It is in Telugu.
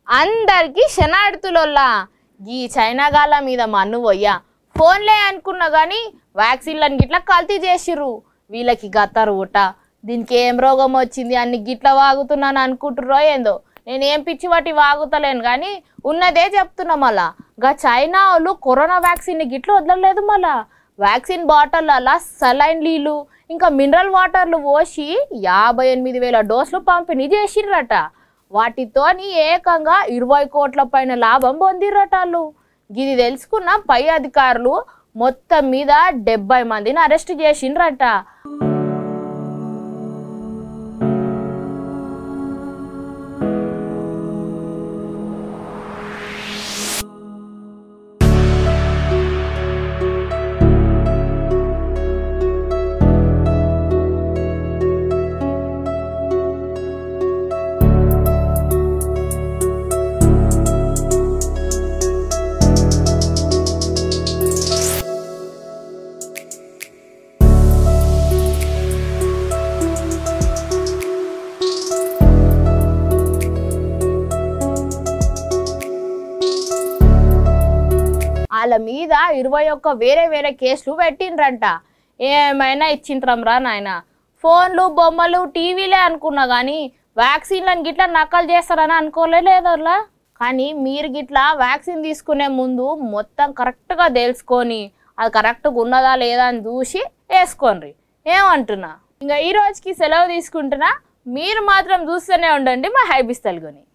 అందరికీ శనాడుతులోల్లా ఈ చైనా గాల మీద మన్ను పోయ్యా ఫోన్లే అనుకున్నా కానీ వ్యాక్సిన్లను గిట్లా కల్తీ చేసిర్రు వీళ్ళకి గత్తరు ఊట దీనికి ఏం రోగం వచ్చింది అన్ని గిట్ల వాగుతున్నాను అనుకుంటుర్రో ఏందో నేను ఏం పిచ్చి వాటి వాగుతలేను కానీ ఉన్నదే చెప్తున్నా మళ్ళా గా చైనా వాళ్ళు కరోనా వ్యాక్సిన్ గిట్ల వదలలేదు మళ్ళా వ్యాక్సిన్ బాటిళ్ళ సలైన్ నీళ్ళు ఇంకా మినరల్ వాటర్లు పోసి యాభై ఎనిమిది వేల డోసులు పంపిణీ చేసిర్రట వాటితోని ఏకంగా ఇరవై కోట్ల పైన లాభం పొందిర్రట వాళ్ళు ఇది తెలుసుకున్న పై అధికారులు మొత్తం మీద డెబ్బై మందిని అరెస్ట్ చేసిండ్రట వాళ్ళ మీద ఇరవై ఒక్క వేరే వేరే కేసులు పెట్టిండ్రంట ఏమైనా ఇచ్చిండ్రంరా నాయన ఫోన్లు బొమ్మలు టీవీలే అనుకున్నా కానీ వ్యాక్సిన్లను గిట్లా నకలు చేస్తారని అనుకోలే లేదోలా కానీ మీరు గిట్లా వ్యాక్సిన్ తీసుకునే ముందు మొత్తం కరెక్ట్గా తెలుసుకొని అది కరెక్ట్గా ఉన్నదా లేదా అని చూసి వేసుకోండి ఏమంటున్నా ఇంకా ఈ రోజుకి సెలవు తీసుకుంటున్నా మీరు మాత్రం చూస్తూనే ఉండండి మా హైబిస్ తెలుగుని